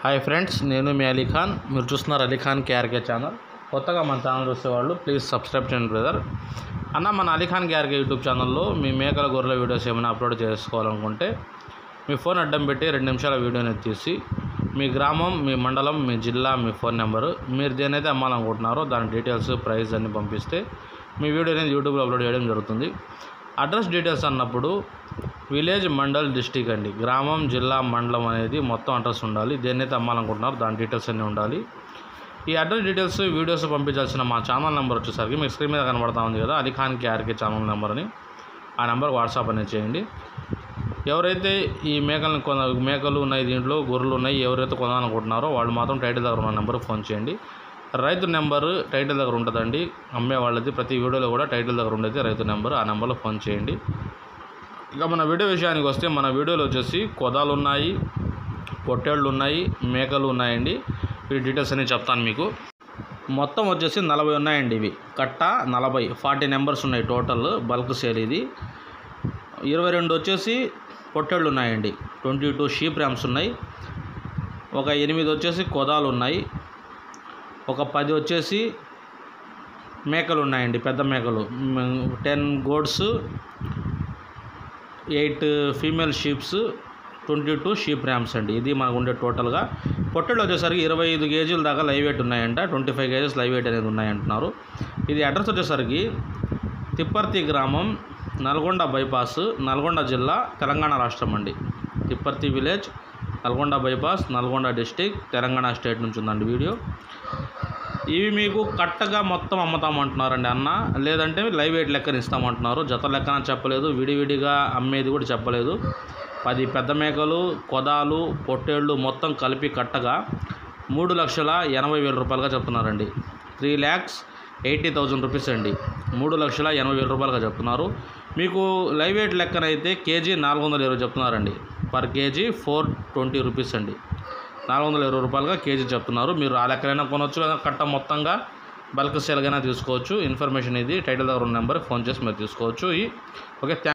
hi friends నేను మీ అలీ ఖాన్ మీరు చూస్తున్నారు అలీ ఖాన్ కేఆర్కే ఛానల్ కొత్తగా మన ఛానల్ చూసేవాళ్ళు ప్లీజ్ సబ్స్క్రైబ్ చేయండి బ్రదర్ అన్న మన అలీ ఖాన్ కేఆర్కే యూట్యూబ్ ఛానల్లో మీ మేకల గొర్రెల వీడియోస్ ఏమైనా అప్లోడ్ చేసుకోవాలనుకుంటే మీ ఫోన్ అడ్డం పెట్టి రెండు నిమిషాల వీడియోని తీసి మీ గ్రామం మీ మండలం మీ జిల్లా మీ ఫోన్ నెంబరు మీరు దేనైతే అమ్మాలనుకుంటున్నారో దాని డీటెయిల్స్ ప్రైస్ అన్ని పంపిస్తే మీ వీడియో అనేది యూట్యూబ్లో అప్లోడ్ చేయడం జరుగుతుంది అడ్రస్ డీటెయిల్స్ అన్నప్పుడు విలేజ్ మండల్ డిస్టిక్ అండి గ్రామం జిల్లా మండలం అనేది మొత్తం అడ్రస్ ఉండాలి దేన్నైతే అమ్మాలనుకుంటున్నారో దాని డీటెయిల్స్ అన్నీ ఉండాలి ఈ అడ్రస్ డీటెయిల్స్ వీడియోస్ పంపించాల్సిన మా ఛానల్ నెంబర్ వచ్చేసరికి మీకు స్క్రీన్ మీద కనబడతా ఉంది కదా Ali Khan KRK channel number అని ఆ నెంబర్ వాట్సాప్ అనేది చేయండి ఎవరైతే ఈ మేకలను కొన మేకలు ఉన్నాయి దీంట్లో గొర్రెలు ఉన్నాయి ఎవరైతే కొనాలనుకుంటున్నారో వాళ్ళు మాత్రం టైటిల్ దగ్గర ఉన్న నెంబర్కి ఫోన్ చేయండి రైతు నెంబర్ టైటిల్ దగ్గర ఉంటుందండి అమ్మే వాళ్ళది ప్రతి వీడియోలో కూడా టైటిల్ దగ్గర ఉండేది రైతు నెంబర్ ఆ నెంబర్లో ఫోన్ చేయండి ఇక మన వీడియో విషయానికి వస్తే మన వీడియోలో వచ్చేసి కొదాలు ఉన్నాయి పొట్టేళ్ళు ఉన్నాయి మేకలు ఉన్నాయండి ఈ డీటెయిల్స్ అన్ని చెప్తాను మీకు మొత్తం వచ్చేసి నలభై ఉన్నాయండి ఇవి కట్ట నలభై ఫార్టీ నెంబర్స్ ఉన్నాయి టోటల్ బల్క్ సేల్ ఇది ఇరవై రెండు వచ్చేసి పొట్టేళ్ళు ఉన్నాయండి ట్వంటీ టూ షీప్ ర్యామ్స్ ఉన్నాయి ఒక ఎనిమిది వచ్చేసి కొదాలు ఉన్నాయి ఒక పది వచ్చేసి మేకలు ఉన్నాయండి పెద్ద మేకలు ten goats eight female sheeps twenty two sheep rams అండి ఇది మనకు ఉండే టోటల్గా పొట్టెళ్ళు వచ్చేసరికి ఇరవై ఐదు కేజీల దాకా లైవ్ వెయిట్ ఉన్నాయంట twenty five kgs live weight అనేది ఉన్నాయంటున్నారు ఇది అడ్రస్ వచ్చేసరికి తిప్పర్తి గ్రామం నల్గొండ బైపాస్ నల్గొండ జిల్లా తెలంగాణ రాష్ట్రం అండి Thipparthi village Nalgonda bypass Nalgonda district Telangana state నుంచి ఉందండి వీడియో ఇవి మీకు కట్టగా మొత్తం అమ్ముతామంటున్నారండి అన్న లేదంటే లైవ్ వెయిట్ లెక్కన ఇస్తామంటున్నారు జత లెక్కన చెప్పలేదు విడివిడిగా అమ్మేది కూడా చెప్పలేదు పది పెద్ద మేకలు కొదాలు పొట్టేళ్ళు మొత్తం కలిపి కట్టగా మూడు లక్షల ఎనభై వేల రూపాయలుగా చెప్తున్నారండి three lakhs eighty thousand rupees అండి మూడు లక్షల ఎనభై వేల రూపాయలుగా చెప్తున్నారు మీకు లైవ్ వెయిట్ లెక్కన అయితే కేజీ నాలుగు వందల ఇరవై చెప్తున్నారండి per kg four twenty rupees అండి నాలుగు వందల ఇరవై రూపాయలుగా కేజీ చెప్తున్నారు మీరు ఆ లెక్కనైనా కొనవచ్చు లేదా కట్ట మొత్తంగా బల్క్ సేల్గానే తీసుకోవచ్చు ఇన్ఫర్మేషన్ ఇది టైటిల్ దగ్గర ఉన్న నెంబర్ ఫోన్ చేసి మీరు తీసుకోవచ్చు ఈ ఓకే థ్యాంక్